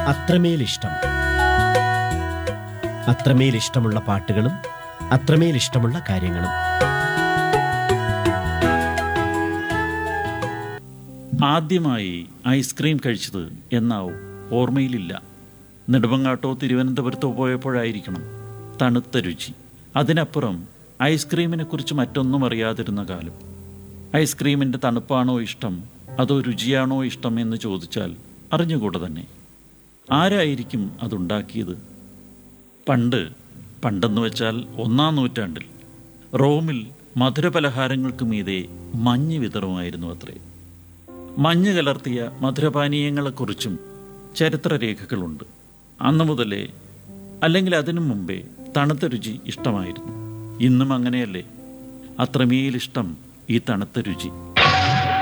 അത്രമേൽ ഇഷ്ടം അത്രമേൽ ഇഷ്ടമുള്ള പാട്ടുകളും അത്രമേൽ ഇഷ്ടമുള്ള കാര്യങ്ങളും ആദ്യമായി ഐസ്ക്രീം കഴിച്ചത് എന്നാവും ഓർമ്മയിലില്ല നെടുമങ്ങാട്ടോ തിരുവനന്തപുരത്തോ പോയപ്പോഴായിരിക്കണം തണുത്ത രുചി അതിനപ്പുറം ഐസ്ക്രീമിനെ കുറിച്ച് മറ്റൊന്നും അറിയാതിരുന്ന കാലം ഐസ്ക്രീമിൻ്റെ തണുപ്പാണോ ഇഷ്ടം അതോ രുചിയാണോ ഇഷ്ടം എന്ന് ചോദിച്ചാൽ അറിഞ്ഞുകൂടെ തന്നെ ആരായിരിക്കും അതുണ്ടാക്കിയത് പണ്ട് പണ്ടെന്ന് വെച്ചാൽ ഒന്നാം നൂറ്റാണ്ടിൽ റോമിൽ മധുരപലഹാരങ്ങൾക്ക് മീതെ മഞ്ഞ് വിതറുമായിരുന്നു അത്രേ മഞ്ഞ് കലർത്തിയ മധുരപാനീയങ്ങളെക്കുറിച്ചും ചരിത്രരേഖകളുണ്ട് അന്നു മുതലേ അല്ലെങ്കിൽ അതിനു മുമ്പേ തണുത്ത രുചി ഇഷ്ടമായിരുന്നു ഇന്നും അങ്ങനെയല്ലേ അത്രമേൽ ഇഷ്ടം ഈ തണുത്ത രുചി